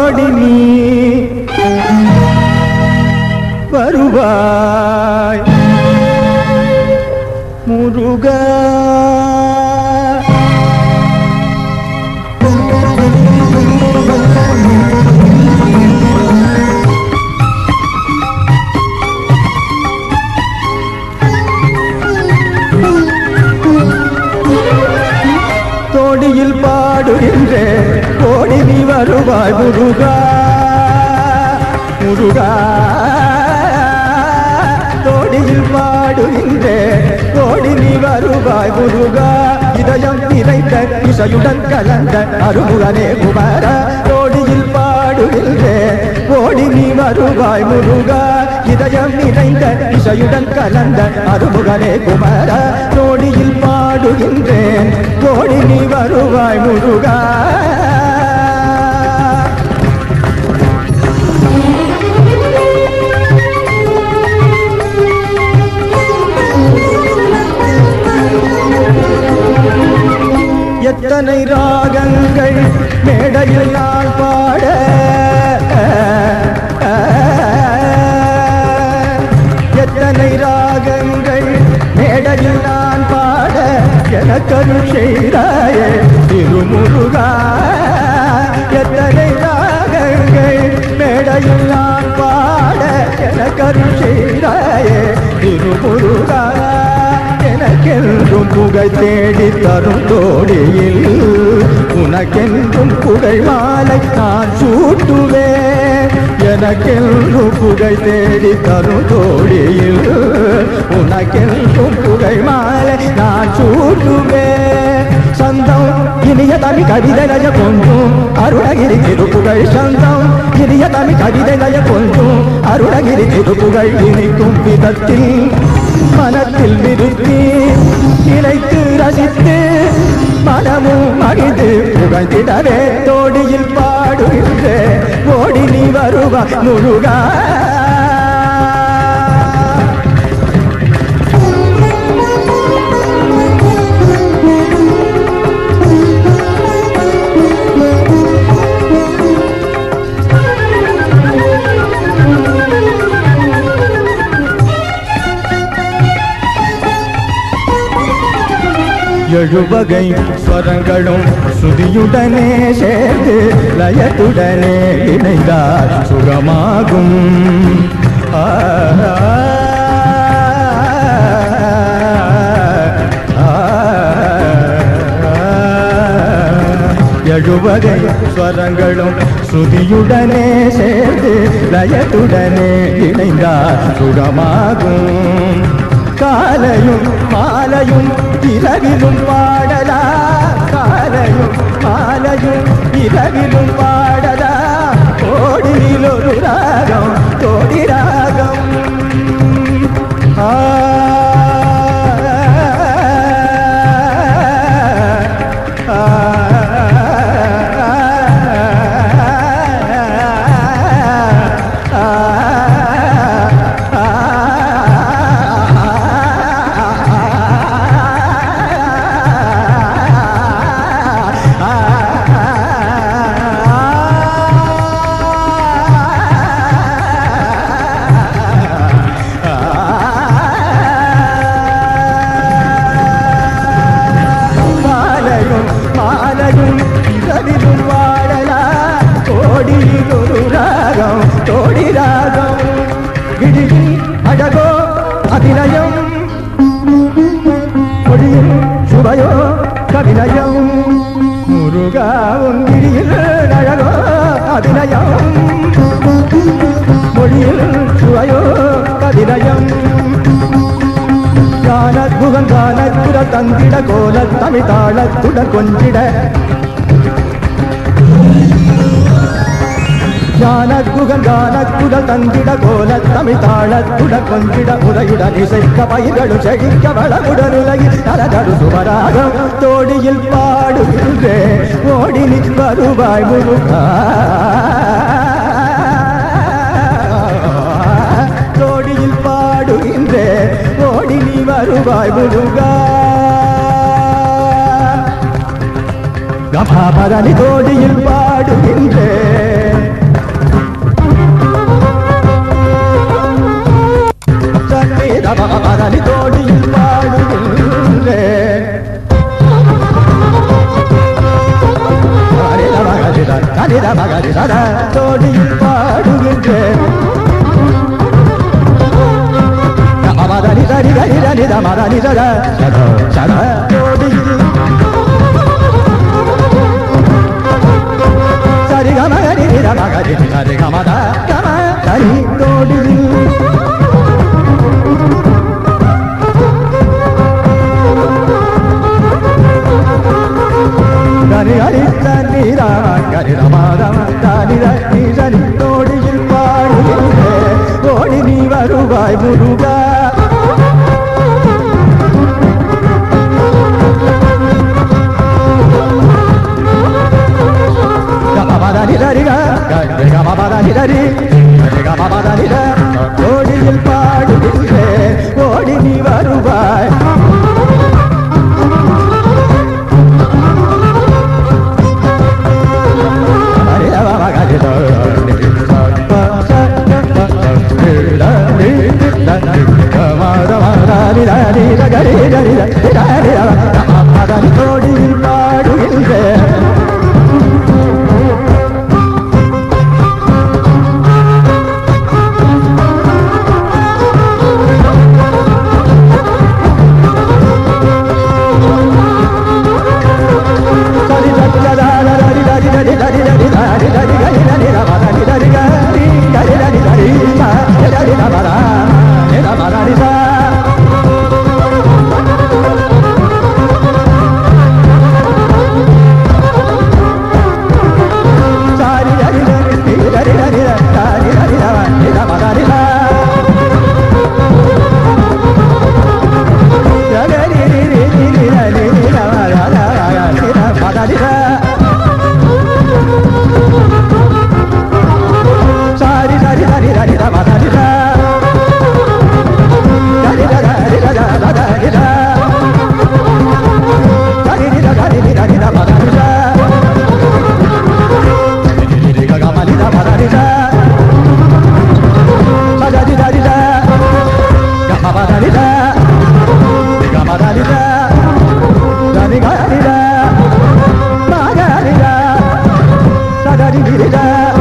ஓடி நீ வருவாய் முருகா தோடியில் பாடுகின்ற கோடி நீ வருவாய் முருகா முருகா தோடியில் பாடுகின்ற கோடி நீ வருவாய் முருகா இதயம் நிறைந்த இசையுடன் கலந்த அருமுகனே குமார தோடியில் பாடுகின்ற கோடி நீ வருவாய் முருகா இதயம் நிறைந்த இசையுடன் கலந்த அருமுகனே குமார தோடியில் பாடுகின்றேன் கோடி நீ வருவாய் முருகா எத்தனை ராகங்கள் மேடையில் நான் பாட எத்தனை ராகங்கள் மேடையில் நான் பாட எனக்கருள் செய்தாயே திருமுருகா எத்தனை ராகங்கள் மேடையில் நான் பாட எனக்கருள் செய்தாயே திருமுருகா எனக்கென்றும் புகை தேடி தரும் தோடியில் உனக்கென்றும் புகை மாலை நான் சூட்டுவேன் எனக்கென்றும் புகை தேடி தரும் தோடியில் உனக்கென்றும் புகை மாலை நான் சூட்டுவேன் சந்தம் இனிய தமிழ் கவிதை நய கொஞ்சம் அருணகிரி திருப்புகழ் சந்தம் இனிய தமிழ் கவிதை நய கொஞ்சம் அருணகிரி திருப்புகழ் இனிக்கும் விதத்தில் மனத்தில் நிறுத்தி நினைத்து ரசித்து மனமும் மகிழ்ந்து புகழ்ந்திடவே தோடியில் பாடுகின்ற ஓடி நீ வருவா முருகா எழுவகை ஸ்வரங்களும் சுதியுடனே சேர்ந்து லயத்துடனே இணைந்தால் சுகமாகும் ஆ, ஆ, எழுவகை ஸ்வரங்களும் சுதியுடனே சேர்ந்து லயத்துடனே இணைந்தால் சுகமாகும் காலையும் மாலையும் இரவிலும் பாடலா காலையும் மாலையும் இரவிலும் பாடலா கோடியில் ஒரு ராகம் கோடி ராகம் ஆ ஆ, மாலையும் மாலையும் இரவிலும் வாழலா கோடியில் ஒரு ராகம் கோடி ராகம் விடுதி அழகோ அபிநயம் மொழியில் சுவையோ கவிநயம் முருகா உன் விழியில் அழகோ அபிநயம் மொழியில் சுவையோ கவிநயம் ஞானத்முகன் கானத்துட தந்திட கோல தமிழ்தாளத்துட கொஞ்சிட ஞானத்முகன் கானத்துட தந்திட கோல தமிழ்தாளத்துட கொஞ்சிட உரையுடன் இசைக்க பயிர்களும் செழிக்க வளமுடன் உலகில் நலதரு சுமராகம் தோடியில் பாடுகின்றே ஓடி நீ வருவாய் முருகா தோடியில் பாடுகின்றே ஓடி நீ வருவாய் முருகா கபாபரணி தோடியில் பாடுகின்றே தோடியில் பாடுகின்றேன் மதனி தரி தரி தரி த மதனி சத சத சத தோடியில் சரி கம கரி நித மகரி சரி கமத கம தரி தோடியில் கரி ஹரி தனி ராம கரி ரமாதம தனி ரனி சனி தோடியில் பாடுகின்றேன் ஓடி நீ வருவாய் முருகா ஓடியில் பாடுகின்றேன் ஓடி நீ வருவாய் ஓடியில் பாடுகின்றேன் சரி சரி சதார ரரி ரரி ரரி ரரி ரரி ரரி ரரி ரரி ரரி ரம ரரி ரரி ரரி ரரி ரரி ரரி சா ரரி ரம ரா ரரி ரம ரரி சா சாரி ரரி ரரி ரரி ரரி ரரி ரரி ரம ரரி ரம ரரி சா ரரி ரரி ரரி ரரி ரரி ரம ரா ரா ரா ரரி ரம ரரி சா சாரி சரி சரி சரி ரம சரி சா சரி ர சரி ர ர ர சரி சா சரி ரி ர சரி ரி ர ரி ரம சரி சா ரி ரி க க ம ரி ரம சரி சா ச சரி சரி சா க ம ப சரி சா ரி க ம சரி சா ச ரி க ரி சா ம க ரி சா ச சரி ரி ரி சா